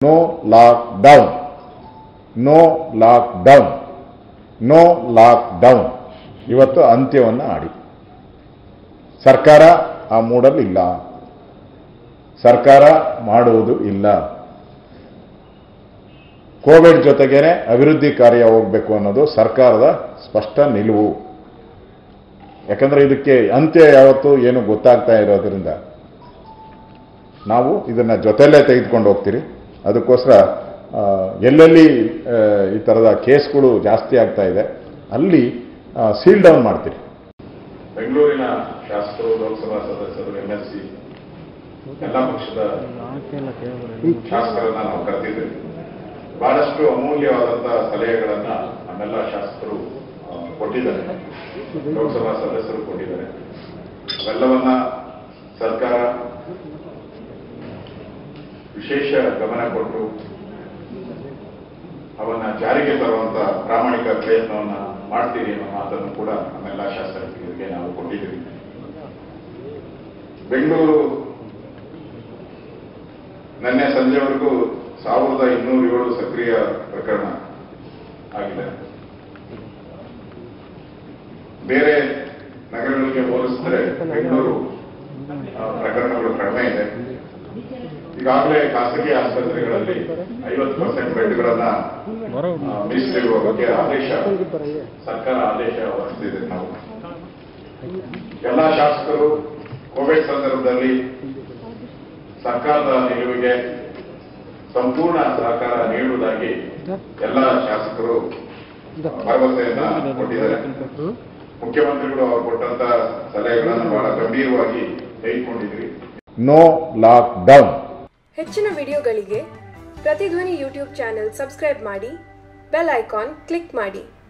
no lockdown no lockdown no lockdown ಇವತ್ತು ಅಂತ್ಯವನ್ನು ಆಡಿ ಸರ್ಕಾರ ಆ ಮೂಡಲ್ಲಿ ಇಲ್ಲ ಸರ್ಕಾರ ಮಾಡುವುದು ಇಲ್ಲ ಕೋವಿಡ್ ಜೊತೆಗೇನೆ ಅಭಿವೃದ್ಧಿ ಕಾರ್ಯ ಹೋಗಬೇಕು ಅನ್ನೋದು ಸರ್ಕಾರದ ಸ್ಪಷ್ಟ ನಿಲುವು ಯಾಕಂದ್ರೆ ಇದಕ್ಕೆ ಅಂತ್ಯ ಯಾವತ್ತು ಏನು ಗೊತ್ತಾಗ್ತಾ ಇರೋದ್ರಿಂದ ನಾವು ಇದನ್ನ ಜೊತೆಯಲ್ಲೇ ತೆಗೆದುಕೊಂಡು ಹೋಗ್ತೀರಿ ಅದಕ್ಕೋಸ್ಕರ ಆ, ಎಲ್ಲೆಲ್ಲಿ ಆ, ಈ ಥರದ ಕೇಸ್ಗಳು ಜಾಸ್ತಿ ಆಗ್ತಾ ಇದೆ ಅಲ್ಲಿ ಸೀಲ್ ಡೌನ್ ಮಾಡ್ತೀರಿ ಬೆಂಗಳೂರಿನ ಶಾಸಕರು ಲೋಕಸಭಾ ಸದಸ್ಯರು ಎಂ ಎಲ್ ಸಿ ಎಲ್ಲ ಪಕ್ಷದ ಶಾಸಕರನ್ನ ನಾವು ಕರೆದಿದ್ದೇವೆ ಬಹಳಷ್ಟು ಅಮೂಲ್ಯವಾದಂತಹ ಸಲಹೆಗಳನ್ನ ನಮ್ಮೆಲ್ಲ ಶಾಸಕರು ಆ, ಕೊಟ್ಟಿದ್ದಾರೆ ಲೋಕಸಭಾ ಸದಸ್ಯರು ಕೊಟ್ಟಿದ್ದಾರೆ ಅವೆಲ್ಲವನ್ನ ಸರ್ಕಾರ ವಿಶೇಷ ಗಮನ ಕೊಟ್ಟು ಅವನ್ನ ಜಾರಿಗೆ ತರುವಂತ ಪ್ರಾಮಾಣಿಕ ಪ್ರಯತ್ನವನ್ನ ಮಾಡ್ತೀರಿ ಅನ್ನೋ ಮಾತನ್ನು ಕೂಡ ನಮ್ಮೆಲ್ಲ ಶಾಸಕರಿಗೆ ನಾವು ಕೊಟ್ಟಿದ್ದೀವಿ ಬೆಂಗಳೂರು ನಿನ್ನೆ ಸಂಜೆವರೆಗೂ ಸಾವಿರದ ಇನ್ನೂರ ಏಳು ಸಕ್ರಿಯ ಪ್ರಕರಣ ಆಗಿದೆ ಬೇರೆ ನಗರಗಳಿಗೆ ಹೋಲಿಸಿದ್ರೆ ಬೆಂಗಳೂರು ಆ, ಪ್ರಕರಣಗಳು ಕಡಿಮೆ ಇದೆ ಈಗಾಗಲೇ ಖಾಸಗಿ ಆಸ್ಪತ್ರೆಗಳಲ್ಲಿ ಐವತ್ತು ಪರ್ಸೆಂಟ್ ಬೆಡ್ಗಳನ್ನ ಆ, ಮೀಸಲಿಡುವ ಬಗ್ಗೆ ಆದೇಶ ಸರ್ಕಾರ ಆದೇಶ ಹೊರಡಿಸಿದೆ ನಾವು ಎಲ್ಲ ಶಾಸಕರು ಕೋವಿಡ್ ಸಂದರ್ಭದಲ್ಲಿ ಸರ್ಕಾರದ ನಿಲುವಿಗೆ ಸಂಪೂರ್ಣ ಸಹಕಾರ ನೀಡುವುದಾಗಿ ಎಲ್ಲ ಶಾಸಕರು ಭರವಸೆಯನ್ನ ಕೊಟ್ಟಿದ್ದಾರೆ ಮುಖ್ಯಮಂತ್ರಿಗಳು ಅವರು ಕೊಟ್ಟಂತ ಸಲಹೆಗಳನ್ನು ಬಹಳ ಗಂಭೀರವಾಗಿ ತೆಗೆದುಕೊಂಡಿದ್ರಿ ನೋ ಲಾಕ್ ಡೌನ್ ಹೆಚ್ಚಿನ ವಿಡಿಯೋಗಳಿಗೆ ಪ್ರತಿಧ್ವನಿ ಯೂಟ್ಯೂಬ್ ಚಾನೆಲ್ ಸಬ್ಸ್ಕ್ರೈಬ್ ಮಾಡಿ ಬೆಲ್ ಐಕಾನ್ ಕ್ಲಿಕ್ ಮಾಡಿ